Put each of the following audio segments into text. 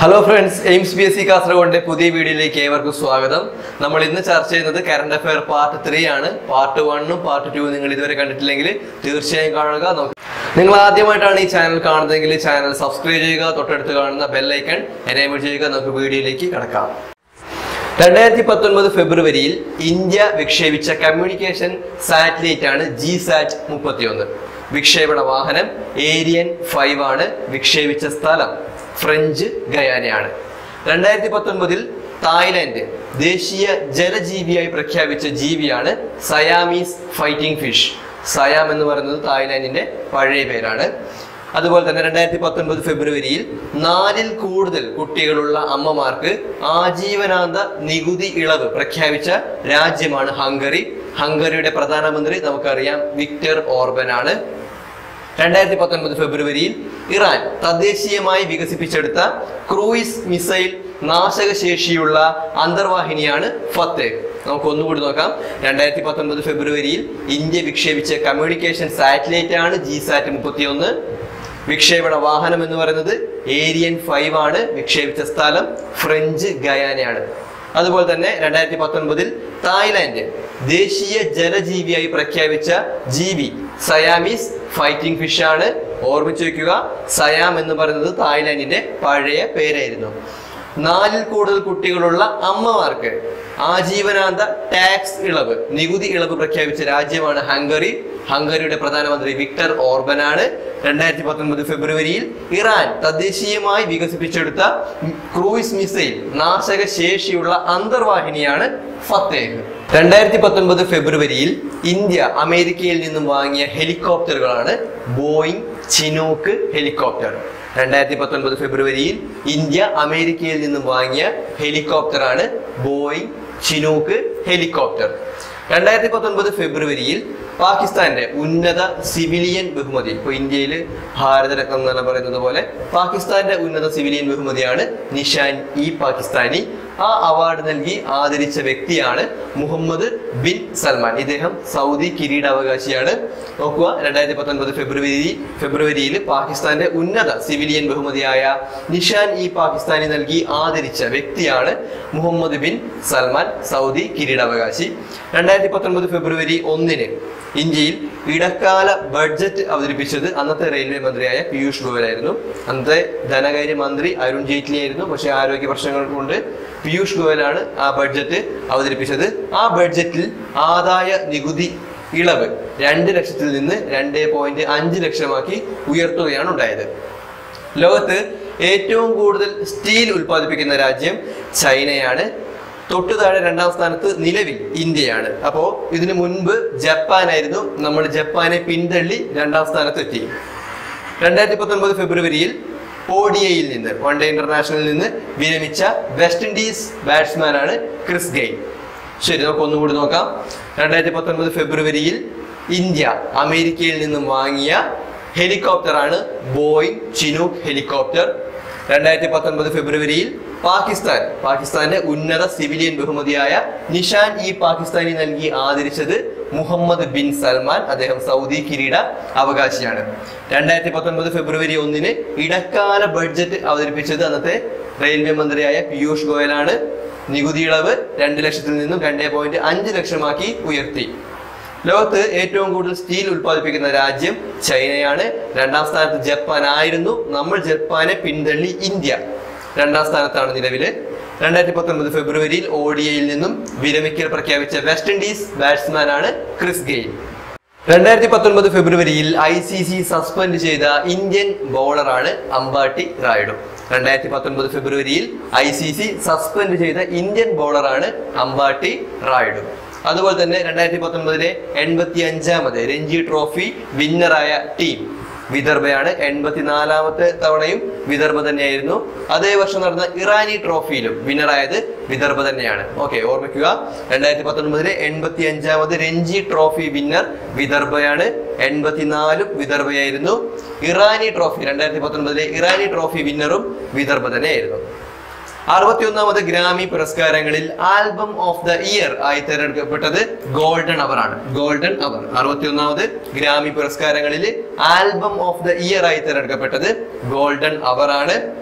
hello friends AIMS B S C കാസർഗോഡിന്റെ പുതിയ വീഡിയോയിലേക്ക് ഏവർക്കും സ്വാഗതം നമ്മൾ ഇന്ന് ചർച്ച ചെയ്യുന്നത് കറണ്ട് അഫയർ പാർട്ട് ത്രീ ആണ് പാർട്ട് വണ്ണും പാർട്ട് ടു നിങ്ങൾ ഇതുവരെ കണ്ടിട്ടില്ലെങ്കിൽ തീർച്ചയായും കാണുക നമുക്ക് നിങ്ങൾ ആദ്യമായിട്ടാണ് ഈ ചാനൽ കാണുന്നതെങ്കിൽ ചാനൽ സബ്സ്ക്രൈബ് ചെയ്യുക തൊട്ടടുത്ത് കാണുന്ന ബെല്ലൈക്കൺ എനേബിൾ ചെയ്യുക നമുക്ക് വീഡിയോയിലേക്ക് കടക്കാം രണ്ടായിരത്തി പത്തൊൻപത് ഫെബ്രുവരിയിൽ ഇന്ത്യ വിക്ഷേപിച്ച കമ്മ്യൂണിക്കേഷൻ സാറ്റലൈറ്റ് ആണ് ജി സാറ്റ് മുപ്പത്തിയൊന്ന് വിക്ഷേപണ വാഹനം ഏരിയൻ ഫൈവ് ആണ് വിക്ഷേപിച്ച സ്ഥലം ഫ്രഞ്ച് ഗയാനയാണ് രണ്ടായിരത്തി പത്തൊൻപതിൽ തായ്ലാന്റ് ദേശീയ ജലജീവിയായി പ്രഖ്യാപിച്ച ജീവിയാണ് സയാമീസ് ഫൈറ്റിംഗ് ഫിഷ് സയാം എന്ന് പറയുന്നത് തായ്ലാന്റിന്റെ പഴയ പേരാണ് അതുപോലെ തന്നെ രണ്ടായിരത്തി പത്തൊൻപത് ഫെബ്രുവരിയിൽ നാലിൽ കൂടുതൽ കുട്ടികളുള്ള അമ്മമാർക്ക് ആജീവനാന്ത നികുതി ഇളവ് പ്രഖ്യാപിച്ച രാജ്യമാണ് ഹംഗറി ഹംഗറിയുടെ പ്രധാനമന്ത്രി നമുക്കറിയാം വിക്ടർ ഓർബൻ ആണ് രണ്ടായിരത്തി പത്തൊൻപത് ഫെബ്രുവരിയിൽ ഇറാൻ തദ്ദേശീയമായി വികസിപ്പിച്ചെടുത്ത ക്രൂയിസ് മിസൈൽ നാശകശേഷിയുള്ള അന്തർവാഹിനിയാണ് ഫത്തേഹ് നമുക്ക് ഒന്നുകൂടി നോക്കാം രണ്ടായിരത്തി പത്തൊൻപത് ഫെബ്രുവരിയിൽ ഇന്ത്യ വിക്ഷേപിച്ച കമ്മ്യൂണിക്കേഷൻ സാറ്റലൈറ്റ് ആണ് ജി സാറ്റ് മുപ്പത്തിയൊന്ന് വിക്ഷേപണ വാഹനം എന്ന് പറയുന്നത് ഏരിയൻ ഫൈവ് ആണ് വിക്ഷേപിച്ച സ്ഥലം ഫ്രഞ്ച് ഗയാനയാണ് അതുപോലെ തന്നെ രണ്ടായിരത്തി പത്തൊൻപതിൽ തായ്ലാന്റ് ദേശീയ ജലജീവിയായി പ്രഖ്യാപിച്ച ജീവി സയാമീസ് ഫൈറ്റിംഗ് ഫിഷ് ആണ് ഓർമ്മിച്ചു വെക്കുക സയാം എന്ന് പറയുന്നത് തായ്ലാന്റിന്റെ പഴയ പേരായിരുന്നു നാലിൽ കൂടുതൽ കുട്ടികളുള്ള അമ്മമാർക്ക് ആജീവനാന്ത ടാക്സ് ഇളവ് നികുതി ഇളവ് പ്രഖ്യാപിച്ച രാജ്യമാണ് ഹംഗറി ഹംഗറിയുടെ പ്രധാനമന്ത്രി വിക്ടർ ഓർബൻ ആണ് രണ്ടായിരത്തി പത്തൊൻപത് ഫെബ്രുവരിയിൽ ഇറാൻ തദ്ദേശീയമായി വികസിപ്പിച്ചെടുത്ത ക്രൂയിസ് മിസൈൽ നാശക ശേഷിയുള്ള അന്തർവാഹിനിയാണ് ഫത്തേഹ് രണ്ടായിരത്തി പത്തൊൻപത് ഫെബ്രുവരിയിൽ ഇന്ത്യ അമേരിക്കയിൽ നിന്നും വാങ്ങിയ ഹെലികോപ്റ്ററുകളാണ് ബോയിങ് ചിനൂക്ക് ഹെലികോപ്റ്റർ രണ്ടായിരത്തി പത്തൊൻപത് ഫെബ്രുവരിയിൽ ഇന്ത്യ അമേരിക്കയിൽ നിന്നും വാങ്ങിയ ഹെലികോപ്റ്ററാണ് ബോയിങ് ചിനൂക്ക് ഹെലികോപ്റ്റർ രണ്ടായിരത്തി പത്തൊൻപത് ഫെബ്രുവരിയിൽ പാകിസ്ഥാന്റെ ഉന്നത സിവിലിയൻ ബഹുമതി ഇപ്പൊ ഇന്ത്യയിൽ ഭാരതരത്നം എന്നെല്ലാം പറയുന്നത് പോലെ പാകിസ്ഥാന്റെ ഉന്നത സിവിലിയൻ ബഹുമതിയാണ് നിഷാൻ ഇ പാകിസ്ഥാനി ആ അവാർഡ് നൽകി ആദരിച്ച വ്യക്തിയാണ് മുഹമ്മദ് ബിൻ സൽമാൻ ഇദ്ദേഹം സൗദി കിരീടാവകാശിയാണ് നോക്കുക രണ്ടായിരത്തി പത്തൊൻപത് ഫെബ്രുവരി ഫെബ്രുവരിയിൽ പാകിസ്ഥാന്റെ ഉന്നത സിവിലിയൻ ബഹുമതിയായ നിഷാൻ ഇ പാകിസ്ഥാനി നൽകി ആദരിച്ച വ്യക്തിയാണ് മുഹമ്മദ് ബിൻ സൽമാൻ സൗദി കിരീടാവകാശി രണ്ടായിരത്തി പത്തൊൻപത് ഫെബ്രുവരി ഒന്നിന് ഇന്ത്യയിൽ ഇടക്കാല ബഡ്ജറ്റ് അവതരിപ്പിച്ചത് അന്നത്തെ റെയിൽവേ മന്ത്രിയായ പീയൂഷ് ഗോയലായിരുന്നു അന്നത്തെ ധനകാര്യ മന്ത്രി അരുൺ ജെയ്റ്റ്ലി ആയിരുന്നു പക്ഷെ ആരോഗ്യ പ്രശ്നങ്ങൾ കൊണ്ട് പീയൂഷ് ഗോയലാണ് ആ ബഡ്ജറ്റ് അവതരിപ്പിച്ചത് ആ ബഡ്ജറ്റിൽ ആദായ നികുതി ഇളവ് രണ്ട് ലക്ഷത്തിൽ നിന്ന് രണ്ട് പോയിന്റ് അഞ്ച് ലക്ഷമാക്കി ഉയർത്തുകയാണ് ഉണ്ടായത് ലോകത്ത് ഏറ്റവും കൂടുതൽ സ്റ്റീൽ ഉൽപ്പാദിപ്പിക്കുന്ന രാജ്യം ചൈനയാണ് തൊട്ടു താഴെ രണ്ടാം സ്ഥാനത്ത് നിലവിൽ ഇന്ത്യയാണ് അപ്പോ ഇതിനു മുൻപ് ജപ്പാനായിരുന്നു നമ്മൾ ജപ്പാനെ പിന്തള്ളി രണ്ടാം സ്ഥാനത്ത് എത്തി രണ്ടായിരത്തി പത്തൊൻപത് ഫെബ്രുവരിയിൽ ഓഡിയയിൽ നിന്ന് വൺ ഡേ ഇന്റർനാഷണലിൽ നിന്ന് വിരമിച്ച വെസ്റ്റ് ഇൻഡീസ് ബാറ്റ്സ്മാനാണ് ക്രിസ് ഗെയിൽ ശരി നമുക്ക് ഒന്നുകൂടി നോക്കാം രണ്ടായിരത്തി പത്തൊൻപത് ഫെബ്രുവരിയിൽ ഇന്ത്യ അമേരിക്കയിൽ നിന്നും വാങ്ങിയ ഹെലികോപ്റ്ററാണ് ബോയിങ് ചിനൂക്ക് ഹെലികോപ്റ്റർ രണ്ടായിരത്തി പത്തൊൻപത് ഫെബ്രുവരിയിൽ പാകിസ്ഥാൻ പാകിസ്ഥാന്റെ ഉന്നത സിവിലിയൻ ബഹുമതിയായ നിഷാൻ ഇ പാകിസ്ഥാനി നൽകി ആദരിച്ചത് മുഹമ്മദ് ബിൻ സൽമാൻ അദ്ദേഹം സൗദി കിരീട അവകാശിയാണ് രണ്ടായിരത്തി പത്തൊൻപത് ഫെബ്രുവരി ഒന്നിന് ഇടക്കാല ബഡ്ജറ്റ് അവതരിപ്പിച്ചത് അന്നത്തെ റെയിൽവേ മന്ത്രിയായ പീയൂഷ് ഗോയലാണ് നികുതി ഇളവ് രണ്ട് ലക്ഷത്തിൽ നിന്നും രണ്ടേ പോയിന്റ് അഞ്ച് ലക്ഷമാക്കി ഉയർത്തി ലോകത്ത് ഏറ്റവും കൂടുതൽ സ്റ്റീൽ ഉൽപ്പാദിപ്പിക്കുന്ന രാജ്യം ചൈനയാണ് രണ്ടാം സ്ഥാനത്ത് ജപ്പാൻ ആയിരുന്നു നമ്മൾ ജപ്പാനെ പിന്തള്ളി ഇന്ത്യ രണ്ടാം സ്ഥാനത്താണ് നിലവില് രണ്ടായിരത്തി പത്തൊൻപത് ഫെബ്രുവരിയിൽ ഓഡിയയിൽ നിന്നും വിരമിക്കൽ പ്രഖ്യാപിച്ച വെസ്റ്റ് ഇൻഡീസ് ബാറ്റ്സ്മാൻ ആണ് ക്രിസ് ഗെയിൽ രണ്ടായിരത്തി പത്തൊൻപത് ഫെബ്രുവരിയിൽ ഐ സി സി സസ്പെൻഡ് ചെയ്ത ഇന്ത്യൻ ബൗളറാണ് അമ്പാട്ടി റായിഡു രണ്ടായിരത്തി പത്തൊൻപത് ഫെബ്രുവരിയിൽ ഐ സി സി സസ്പെൻഡ് ചെയ്ത ഇന്ത്യൻ ബൗളറാണ് അമ്പാട്ടി റായിഡു അതുപോലെ തന്നെ രണ്ടായിരത്തി പത്തൊൻപതിലെ എൺപത്തി അഞ്ചാമത് രഞ്ജി ട്രോഫി വിന്നറായ ടീം വിദർഭയാണ് എൺപത്തിനാലാമത്തെ തവണയും വിദർഭ തന്നെയായിരുന്നു അതേ വർഷം നടന്ന ഇറാനി ട്രോഫിയിലും വിന്നറായത് വിദർഭ തന്നെയാണ് ഓക്കെ ഓർമ്മിക്കുക രണ്ടായിരത്തി പത്തൊൻപതിലെ എൺപത്തി അഞ്ചാമത് രഞ്ജി ട്രോഫി വിന്നർ വിദർഭയാണ് എൺപത്തിനാലും വിദർഭയായിരുന്നു ഇറാനി ട്രോഫി രണ്ടായിരത്തി പത്തൊൻപതിലെ ഇറാനി ട്രോഫി വിന്നറും വിദർഭ തന്നെയായിരുന്നു അറുപത്തിയൊന്നാമത് ഗ്രാമി പുരസ്കാരങ്ങളിൽ ആൽബം ഓഫ് ദ ഇയർ ആയി തിരഞ്ഞെടുക്കപ്പെട്ടത് ഗോൾഡൻ അവർ ആണ് ഗോൾഡൻ അവർ അറുപത്തിയൊന്നാമത് ഗ്രാമി പുരസ്കാരങ്ങളിൽ ആൽബം ഓഫ് ദ ഇയർ ആയി തിരഞ്ഞെടുക്കപ്പെട്ടത് ഗോൾഡൻ അവർ ആണ്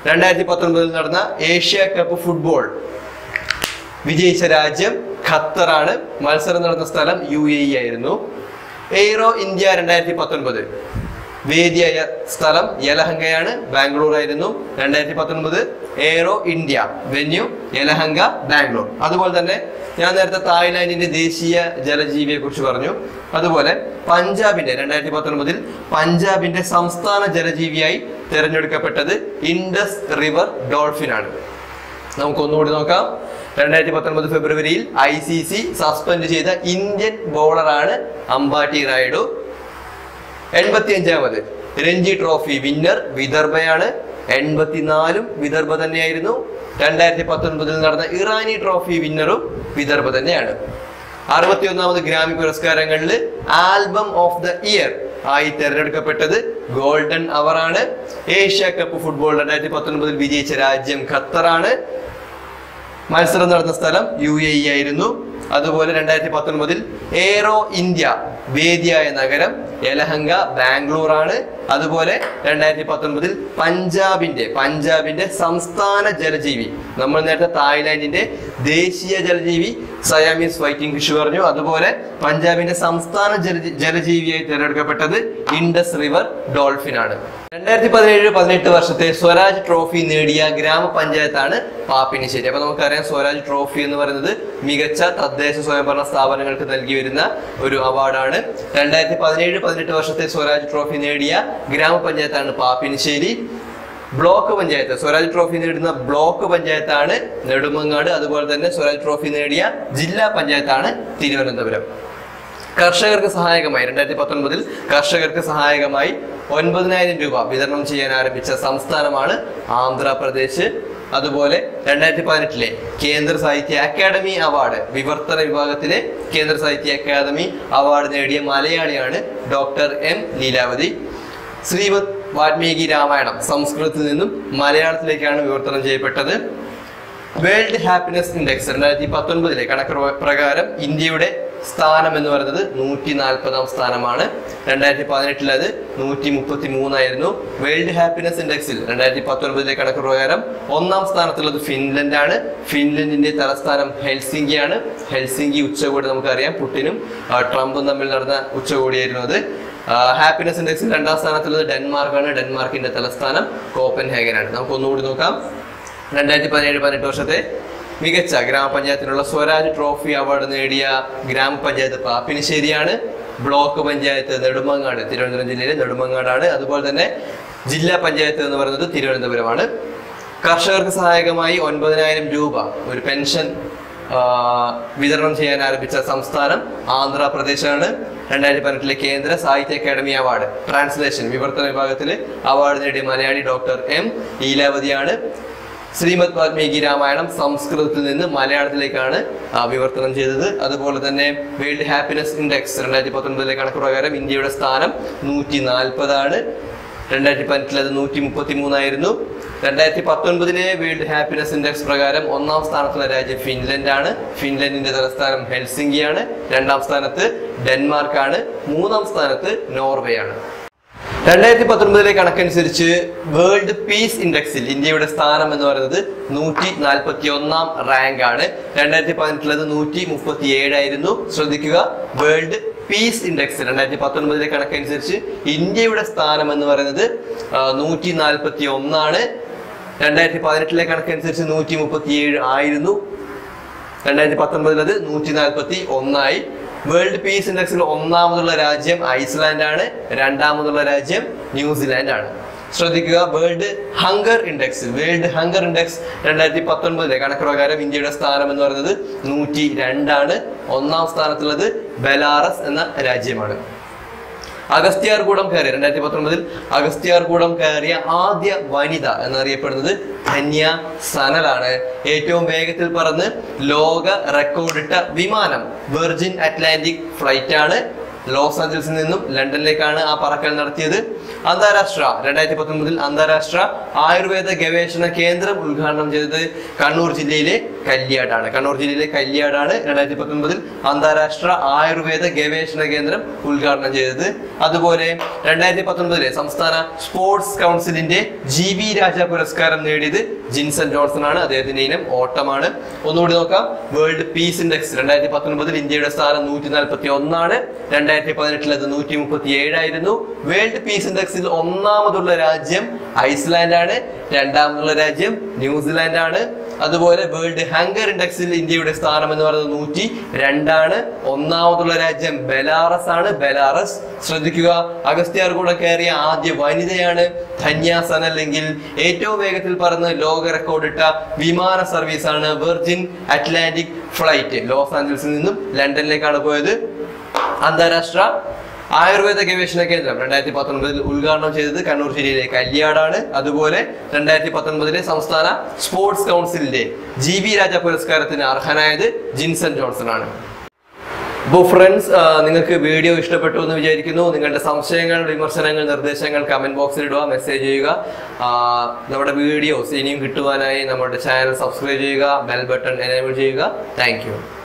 രണ്ടായിരത്തി പത്തൊൻപതിൽ നടന്ന ഏഷ്യ കപ്പ് ഫുട്ബോൾ വിജയിച്ച രാജ്യം ഖത്തറാണ് മത്സരം നടന്ന സ്ഥലം യു എ ഇ ആയിരുന്നു എയ്റോ ഇന്ത്യ രണ്ടായിരത്തി പത്തൊൻപത് വേദിയായ സ്ഥലം യലഹങ്കയാണ് ബാംഗ്ലൂർ ആയിരുന്നു രണ്ടായിരത്തി പത്തൊൻപത് aero India venue Yelahanka Bangalore അതുപോലെ തന്നെ ഞാൻ നേരത്തെ തായ്ലാന്റിന്റെ ദേശീയ ജലജീവിയെ കുറിച്ച് പറഞ്ഞു അതുപോലെ പഞ്ചാബിന്റെ രണ്ടായിരത്തി പത്തൊൻപതിൽ പഞ്ചാബിന്റെ സംസ്ഥാന ജലജീവിയായി തിരഞ്ഞെടുക്കപ്പെട്ടത് ഇൻഡസ് റിവർ ഡോൾഫിൻ ആണ് നമുക്കൊന്നുകൂടി നോക്കാം രണ്ടായിരത്തി പത്തൊൻപത് ഫെബ്രുവരിയിൽ ഐ സി സി സസ്പെൻഡ് ചെയ്ത ഇന്ത്യൻ ബോളറാണ് അംബാട്ടി റായിഡു എൺപത്തിയഞ്ചാമത് രഞ്ജി ട്രോഫി വിന്നർ വിദർഭയാണ് എൺപത്തിനാലും വിദർഭ തന്നെയായിരുന്നു രണ്ടായിരത്തി പത്തൊൻപതിൽ നടന്ന ഇറാനി ട്രോഫി വിന്നറും വിദർഭ തന്നെയാണ് അറുപത്തിയൊന്നാമത് ഗ്രാമി പുരസ്കാരങ്ങളിൽ ആൽബം ഓഫ് ദ ഇയർ ആയി തിരഞ്ഞെടുക്കപ്പെട്ടത് ഗോൾഡൻ അവർ ആണ് ഏഷ്യ കപ്പ് ഫുട്ബോൾ രണ്ടായിരത്തി പത്തൊൻപതിൽ വിജയിച്ച രാജ്യം ഖത്തറാണ് മത്സരം നടന്ന സ്ഥലം യു എ ഇ ആയിരുന്നു അതുപോലെ രണ്ടായിരത്തി പത്തൊൻപതിൽ എയ്റോ ഇന്ത്യ വേദിയായ നഗരം യലഹങ്ക ബാംഗ്ലൂർ ആണ് അതുപോലെ രണ്ടായിരത്തി പത്തൊൻപതിൽ പഞ്ചാബിന്റെ പഞ്ചാബിന്റെ സംസ്ഥാന ജലജീവി നമ്മൾ നേരത്തെ തായ്ലാന്റിന്റെ ദേശീയ ജലജീവി സയാമീസ് ഫൈറ്റിംഗ് ഫിഷ് പറഞ്ഞു അതുപോലെ പഞ്ചാബിന്റെ സംസ്ഥാന ജല- ജലജീവിയായി തിരഞ്ഞെടുക്കപ്പെട്ടത് ഇൻഡസ് റിവർ ഡോൾഫിൻ ആണ് രണ്ടായിരത്തി പതിനേഴ് പതിനെട്ട് വർഷത്തെ സ്വരാജ് ട്രോഫി നേടിയ ഗ്രാമപഞ്ചായത്താണ് പാപ്പിനിശ്ശേരി അപ്പൊ നമുക്കറിയാം സ്വരാജ് ട്രോഫി എന്ന് പറയുന്നത് മികച്ച തദ്ദേശ സ്വയംഭരണ സ്ഥാപനങ്ങൾക്ക് നൽകി വരുന്ന ഒരു അവാർഡാണ് രണ്ടായിരത്തി പതിനേഴ് പതിനെട്ട് വർഷത്തെ സ്വരാജ് ട്രോഫി നേടിയ ഗ്രാമപഞ്ചായത്താണ് പാപ്പിനിശ്ശേരി ബ്ലോക്ക് പഞ്ചായത്ത് സ്വരാജ് ട്രോഫി നേടുന്ന ബ്ലോക്ക് പഞ്ചായത്താണ് നെടുമങ്ങാട് അതുപോലെ തന്നെ സ്വരാജ് ട്രോഫി നേടിയ ജില്ലാ പഞ്ചായത്താണ് തിരുവനന്തപുരം കർഷകർക്ക് സഹായകമായി രണ്ടായിരത്തി പത്തൊൻപതിൽ കർഷകർക്ക് സഹായകമായി ഒൻപതിനായിരം രൂപ വിതരണം ചെയ്യാൻ ആരംഭിച്ച സംസ്ഥാനമാണ് ആന്ധ്രാപ്രദേശ് അതുപോലെ രണ്ടായിരത്തി പതിനെട്ടിലെ കേന്ദ്ര സാഹിത്യ അക്കാദമി അവാർഡ് വിവർത്തന വിഭാഗത്തിലെ കേന്ദ്ര സാഹിത്യ അക്കാദമി അവാർഡ് നേടിയ മലയാളിയാണ് ഡോക്ടർ എം ലീലാവതി ശ്രീമദ് വാൽമീകി രാമായണം സംസ്കൃതത്തിൽ നിന്നും മലയാളത്തിലേക്കാണ് വിവർത്തനം ചെയ്യപ്പെട്ടത് വേൾഡ് ഹാപ്പിനെസ് ഇൻഡെക്സ് രണ്ടായിരത്തി പത്തൊൻപതിലെ കണക്ക് പ്ര- പ്രകാരം ഇന്ത്യയുടെ സ്ഥാനം എന്ന് പറയുന്നത് നൂറ്റി നാൽപ്പതാം സ്ഥാനമാണ് രണ്ടായിരത്തി പതിനെട്ടിൽ അത് നൂറ്റി മുപ്പത്തി മൂന്നായിരുന്നു വേൾഡ് ഹാപ്പിനെസ് ഇൻഡെക്സിൽ രണ്ടായിരത്തി പത്തൊൻപതിലെ കണക്ക് പ്രകാരം ഒന്നാം സ്ഥാനത്തുള്ളത് ഫിൻലൻഡ് ആണ് ഫിൻലൻഡിന്റെ തലസ്ഥാനം ഹെൽസിംഗിയാണ് ഹെൽസിംഗി ഉച്ചകോടി നമുക്കറിയാം പുട്ടിനും ആ, ട്രംപും തമ്മിൽ നടന്ന ഉച്ചകോടിയായിരുന്നു അത് ഹാപ്പിനെസ് ഇൻഡെക്സിൽ രണ്ടാം സ്ഥാനത്തുള്ളത് ഡെൻമാർക്കാണ് ഡെൻമാർക്കിന്റെ തലസ്ഥാനം കോപ്പൻഹേഗൻ ആണ് നമുക്ക് ഒന്നുകൂടി നോക്കാം രണ്ടായിരത്തി പതിനേഴ് പതിനെട്ട് വർഷത്തെ മികച്ച ഗ്രാമപഞ്ചായത്തിനുള്ള സ്വരാജ് ട്രോഫി അവാർഡ് നേടിയ ഗ്രാമപഞ്ചായത്ത് പാപ്പിനിശ്ശേരിയാണ് ബ്ലോക്ക് പഞ്ചായത്ത് നെടുമങ്ങാട് തിരുവനന്തപുരം ജില്ലയിലെ നെടുമങ്ങാടാണ് അതുപോലെ തന്നെ ജില്ലാ പഞ്ചായത്ത് എന്ന് പറയുന്നത് തിരുവനന്തപുരമാണ് കർഷകർക്ക് സഹായകമായി ഒൻപതിനായിരം രൂപ ഒരു പെൻഷൻ ആ, വിതരണം ചെയ്യാൻ ആരംഭിച്ച സംസ്ഥാനം ആന്ധ്രാപ്രദേശാണ് രണ്ടായിരത്തി പതിനെട്ടിലെ കേന്ദ്ര സാഹിത്യ അക്കാദമി അവാർഡ് ട്രാൻസ്ലേഷൻ വിവർത്തന വിഭാഗത്തിൽ അവാർഡ് നേടിയ മലയാളി ഡോക്ടർ എം ലീലാവതിയാണ് ശ്രീമദ് വാൽമീകി രാമായണം സംസ്കൃതത്തിൽ നിന്ന് മലയാളത്തിലേക്കാണ് ആ, വിവർത്തനം ചെയ്തത് അതുപോലെ തന്നെ വേൾഡ് ഹാപ്പിനെസ് ഇൻഡെക്സ് രണ്ടായിരത്തി പത്തൊൻപതിലെ കണക്ക് പ്രകാരം ഇന്ത്യയുടെ സ്ഥാനം നൂറ്റി നാൽപ്പതാണ് രണ്ടായിരത്തി പതിനെട്ടിൽ അത് നൂറ്റി മുപ്പത്തി മൂന്നായിരുന്നു രണ്ടായിരത്തി പത്തൊൻപതിലെ വേൾഡ് ഹാപ്പിനെസ് ഇൻഡെക്സ് പ്രകാരം ഒന്നാം സ്ഥാനത്തുള്ള രാജ്യം ഫിൻലൻഡ് ആണ് ഫിൻലൻഡിന്റെ തലസ്ഥാനം ഹെൽസിംഗിയാണ് രണ്ടാം സ്ഥാനത്ത് ഡെൻമാർക്കാണ് മൂന്നാം സ്ഥാനത്ത് നോർവേ ആണ് രണ്ടായിരത്തി പത്തൊൻപതിലെ കണക്കനുസരിച്ച് വേൾഡ് പീസ് ഇൻഡെക്സിൽ ഇന്ത്യയുടെ സ്ഥാനം എന്ന് പറയുന്നത് നൂറ്റി നാൽപ്പത്തി ഒന്നാം റാങ്ക് ആണ് രണ്ടായിരത്തി പതിനെട്ടിലത് നൂറ്റി മുപ്പത്തി ഏഴായിരുന്നു ശ്രദ്ധിക്കുക വേൾഡ് പീസ് ഇൻഡെക്സ് രണ്ടായിരത്തി പത്തൊൻപതിലെ കണക്കനുസരിച്ച് ഇന്ത്യയുടെ സ്ഥാനം എന്ന് പറയുന്നത് നൂറ്റി നാൽപ്പത്തി ഒന്നാണ് രണ്ടായിരത്തി പതിനെട്ടിലെ കണക്കനുസരിച്ച് നൂറ്റി മുപ്പത്തി ഏഴ് ആയിരുന്നു രണ്ടായിരത്തി പത്തൊൻപതിൽ അത് നൂറ്റി നാൽപ്പത്തി ഒന്നായി വേൾഡ് പീസ് ഇൻഡെക്സിൽ ഒന്നാമതുള്ള രാജ്യം ഐസ്ലാൻഡ് ആണ് രണ്ടാമതുള്ള രാജ്യം ന്യൂസിലാൻഡ് ആണ് ശ്രദ്ധിക്കുക world hunger index world hunger index രണ്ടായിരത്തി പത്തൊൻപതിലെ കണക്ക് പ്രകാരം ഇന്ത്യയുടെ സ്ഥാനം എന്ന് പറയുന്നത് നൂറ്റി രണ്ടാണ് ഒന്നാം സ്ഥാനത്തുള്ളത് ബെലാറസ് എന്ന രാജ്യമാണ് അഗസ്ത്യാർകൂടം കയറിയ രണ്ടായിരത്തി പത്തൊൻപതിൽ അഗസ്ത്യാർകൂടം കയറിയ ആദ്യ വനിത എന്നറിയപ്പെടുന്നത് ധന്യ സനലാണ് ഏറ്റവും വേഗത്തിൽ പറന്ന് ലോക റെക്കോർഡിട്ട വിമാനം വെർജിൻ അറ്റ്ലാന്റിക് ഫ്ലൈറ്റ് ആണ് ലോസ് ആഞ്ചൽസിൽ നിന്നും ലണ്ടനിലേക്കാണ് ആ പറക്കൽ നടത്തിയത് അന്താരാഷ്ട്ര രണ്ടായിരത്തി പത്തൊൻപതിൽ അന്താരാഷ്ട്ര ആയുർവേദ ഗവേഷണ കേന്ദ്രം ഉദ്ഘാടനം ചെയ്തത് കണ്ണൂർ ജില്ലയിലെ കല്യാടാണ് കണ്ണൂർ ജില്ലയിലെ കല്യാടാണ് രണ്ടായിരത്തി പത്തൊൻപതിൽ അന്താരാഷ്ട്ര ആയുർവേദ ഗവേഷണ കേന്ദ്രം ഉദ്ഘാടനം ചെയ്തത് അതുപോലെ രണ്ടായിരത്തി പത്തൊൻപതിലെ സംസ്ഥാന സ്പോർട്സ് കൗൺസിലിന്റെ ജി വി രാജ പുരസ്കാരം നേടിയത് ജിൻസൺ ജോൺസൺ ആണ് അദ്ദേഹത്തിന്റെ ഇനം ഓട്ടമാണ് ഒന്നുകൂടി നോക്കാം വേൾഡ് പീസ് ഇൻഡെക്സ് രണ്ടായിരത്തി പത്തൊൻപതിൽ ഇന്ത്യയുടെ സ്ഥാനം നൂറ്റി നാൽപ്പത്തി ഒന്നാണ് രണ്ടായിരത്തി പതിനെട്ടിൽ അത് നൂറ്റി മുപ്പത്തി ഏഴായിരുന്നു വേൾഡ് പീസ് ഇൻഡെക്സിൽ ഒന്നാമതുള്ള രാജ്യം ഐസ്ലാൻഡ് ആണ് രണ്ടാമതുള്ള രാജ്യം ന്യൂസിലാൻഡ് ആണ് അതുപോലെ വേൾഡ് ഹങ്കർ ഇൻഡെക്സിൽ ഇന്ത്യയുടെ സ്ഥാനം എന്ന് പറയുന്നത് നൂറ്റി രണ്ടാണ് ഒന്നാമതുള്ള രാജ്യം ബെലാറസ് ആണ് ബെലാറസ് ശ്രദ്ധിക്കുക അഗസ്ത്യാർ കൂടെ കയറിയ ആദ്യ വനിതയാണ് ധന്യാസൻ അല്ലെങ്കിൽ ഏറ്റവും വേഗത്തിൽ പറന്ന് ലോക റെക്കോർഡ് ഇട്ട വിമാന സർവീസ് ആണ് വെർജിൻ അറ്റ്ലാന്റിക് ഫ്ലൈറ്റ് ലോസ് ആഞ്ചൽസിൽ നിന്നും ലണ്ടനിലേക്കാണ് പോയത് അന്താരാഷ്ട്ര ആയുർവേദ ഗവേഷണ കേന്ദ്രം രണ്ടായിരത്തി പത്തൊൻപതിൽ ഉദ്ഘാടനം ചെയ്തത് കണ്ണൂർ ജില്ലയിലെ കല്യാടാണ് അതുപോലെ രണ്ടായിരത്തി പത്തൊൻപതിലെ സംസ്ഥാന സ്പോർട്സ് കൗൺസിലിന്റെ ജി ബി രാജ പുരസ്കാരത്തിന് അർഹനായത് ജിൻസൺ ജോൺസൺ ആണ് അപ്പോൾ ഫ്രണ്ട്സ് നിങ്ങൾക്ക് വീഡിയോ ഇഷ്ടപ്പെട്ടു എന്ന് വിചാരിക്കുന്നു നിങ്ങളുടെ സംശയങ്ങൾ വിമർശനങ്ങൾ നിർദ്ദേശങ്ങൾ കമന്റ് ബോക്സിൽ ഇടുക മെസ്സേജ് ചെയ്യുക ആ, നമ്മുടെ വീഡിയോസ് ഇനിയും കിട്ടുവാനായി നമ്മുടെ ചാനൽ സബ്സ്ക്രൈബ് ചെയ്യുക ബെൽ ബട്ടൺ എനേബിൾ ചെയ്യുക താങ്ക്